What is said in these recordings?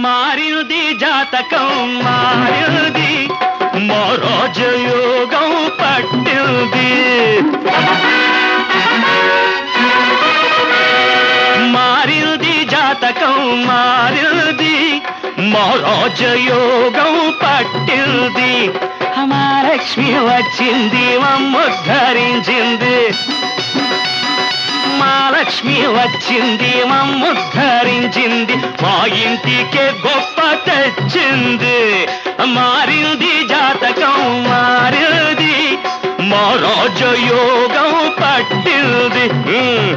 మారింది జాతకం మారింది మరోజయోగం పట్టింది మారింది జాతకం మారింది మరోజయోగం పట్టింది మహాలక్ష్మి వచ్చింది మమ్ముద్ధరించింది మా లక్ష్మి వచ్చింది మమ్ముద్ధరించింది మా ఇంటికే గొప్ప తెచ్చింది మారింది జాతకం మారింది మా రాజయోగం పట్టింది ఉమ్.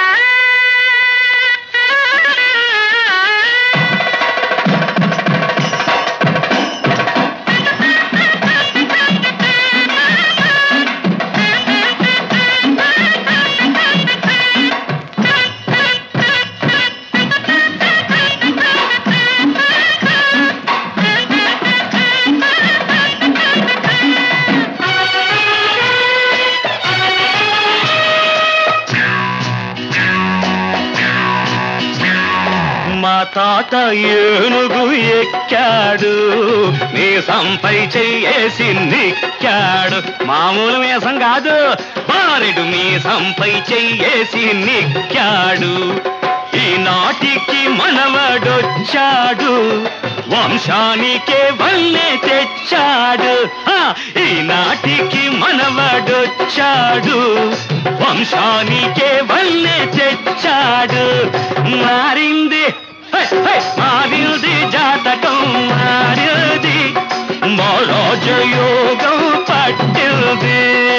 మా తాత ఏనుగు ఎక్కాడు మీసంపై చెయ్యేసి నిక్కాడు మామూలు మీసం కాదు బారెడు మీసంపై చెయ్యేసి నిక్కాడు ఈనాటికి మనవడొచ్చాడు వంశానికే వల్లే తెచ్చాడు హా! ఈనాటికి మనవడొచ్చాడు వంశానికే వల్లే తెచ్చాడు మారింది హై, హై, మారింది జాతకం మారింది మరోజయోగం పట్టింది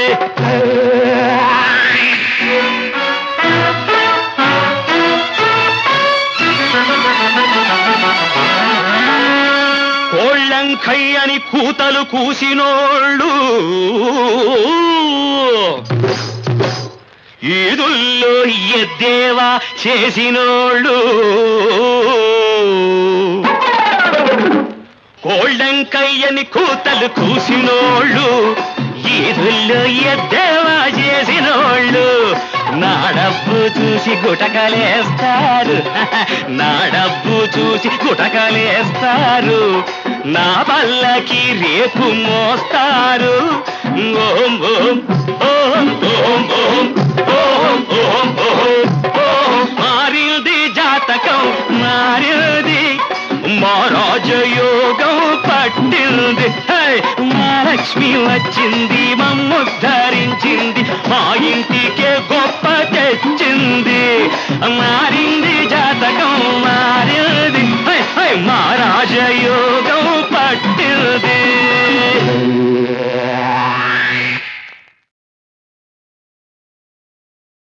కోళ్ళంకయ్యని కూతలు కూసినోళ్ళు ఈదుల్లో ఎద్దేవా చేసినోళ్ళు కోళ్ళంకయ్యని కూతలు కూసినోళ్ళు ఈదుల్లో ఎద్దేవా చేసినోళ్ళు నా డబ్బు చూసి గుటకలేస్తారు నా డబ్బు చూసి గుటకలేస్తారు నా పల్లకి రేపు మోస్తారు ఓం ఓం ఓం ఓం ఓం ఓం ఓం ఓం ఓం మారింది జాతకం మారింది మా రాజయోగం పట్టింది హై! మా లక్ష్మి వచ్చింది మమ్ముద్ధరించింది మా ఇంటికే గొప్ప తెచ్చింది మారింది జాతకం మారింది